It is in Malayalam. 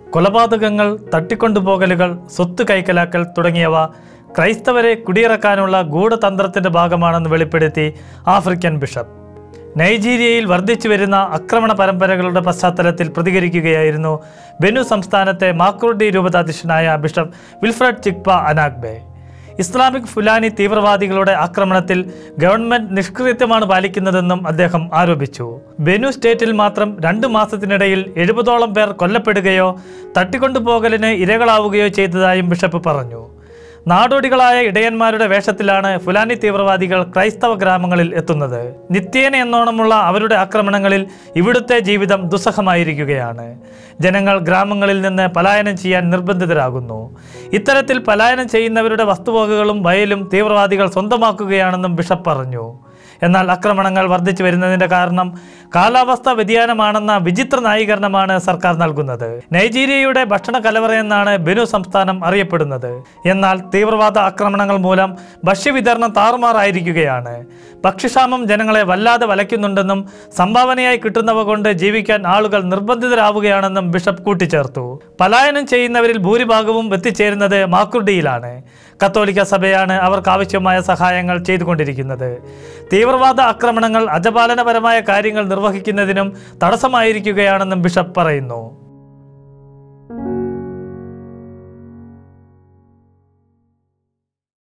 കൊലപാതകങ്ങൾ തട്ടിക്കൊണ്ടുപോകലുകൾ സ്വത്ത് കൈക്കലാക്കൽ തുടങ്ങിയവ ക്രൈസ്തവരെ കുടിയിറക്കാനുള്ള ഗൂഢതന്ത്രത്തിന്റെ ഭാഗമാണെന്ന് വെളിപ്പെടുത്തി ആഫ്രിക്കൻ ബിഷപ്പ് നൈജീരിയയിൽ വർദ്ധിച്ചു വരുന്ന ആക്രമണ പരമ്പരകളുടെ പശ്ചാത്തലത്തിൽ പ്രതികരിക്കുകയായിരുന്നു ബെനു സംസ്ഥാനത്തെ മാക്രോഡി രൂപതാധ്യക്ഷനായ bishop Wilfred Chikpa Anagbe Islamic Fulani തീവ്രവാദികളുടെ ആക്രമണത്തിൽ ഗവൺമെന്റ് നിഷ്ക്രിയത്വമാണ് പാലിക്കുന്നതെന്നും അദ്ദേഹം ആരോപിച്ചു ബെനു സ്റ്റേറ്റിൽ മാത്രം രണ്ട് മാസത്തിനിടയിൽ എഴുപതോളം പേർ കൊല്ലപ്പെടുകയോ തട്ടിക്കൊണ്ടുപോകലിന് ഇരകളാവുകയോ ചെയ്തതായും ബിഷപ്പ് പറഞ്ഞു നാടോടികളായ ഇടയന്മാരുടെ വേഷത്തിലാണ് ഫുലാനി തീവ്രവാദികൾ ക്രൈസ്തവ ഗ്രാമങ്ങളിൽ എത്തുന്നത് നിത്യേന എന്നോണമുള്ള അവരുടെ ആക്രമണങ്ങളിൽ ഇവിടുത്തെ ജീവിതം ദുസ്സഹമായിരിക്കുകയാണ് ജനങ്ങൾ ഗ്രാമങ്ങളിൽ നിന്ന് പലായനം ചെയ്യാൻ നിർബന്ധിതരാകുന്നു ഇത്തരത്തിൽ പലായനം ചെയ്യുന്നവരുടെ വസ്തുവകകളും വയലും തീവ്രവാദികൾ സ്വന്തമാക്കുകയാണെന്നും ബിഷപ്പ് പറഞ്ഞു എന്നാൽ ആക്രമണങ്ങൾ വർദ്ധിച്ചു വരുന്നതിന്റെ കാരണം കാലാവസ്ഥാ വ്യതിയാനമാണെന്ന വിചിത്ര ന്യായീകരണമാണ് സർക്കാർ നൽകുന്നത് നൈജീരിയയുടെ ഭക്ഷണ കലവറയെന്നാണ് ബെനു സംസ്ഥാനം അറിയപ്പെടുന്നത് എന്നാൽ തീവ്രവാദ ആക്രമണങ്ങൾ മൂലം ഭക്ഷ്യവിതരണം താറുമാറായിരിക്കുകയാണ് ഭക്ഷ്യക്ഷാമം ജനങ്ങളെ വല്ലാതെ വലയ്ക്കുന്നുണ്ടെന്നും സംഭാവനയായി കിട്ടുന്നവ കൊണ്ട് ജീവിക്കാൻ ആളുകൾ നിർബന്ധിതരാവുകയാണെന്നും ബിഷപ്പ് കൂട്ടിച്ചേർത്തു പലായനം ചെയ്യുന്നവരിൽ ഭൂരിഭാഗവും എത്തിച്ചേരുന്നത് മാക്കുർഡിയിലാണ് കത്തോലിക്ക സഭയാണ് അവർക്ക് ആവശ്യമായ സഹായങ്ങൾ ചെയ്തുകൊണ്ടിരിക്കുന്നത് തീവ്രവാദ ആക്രമണങ്ങൾ അജപാലനപരമായ കാര്യങ്ങൾ നിർവഹിക്കുന്നതിനും തടസ്സമായിരിക്കുകയാണെന്നും ബിഷപ്പ് പറയുന്നു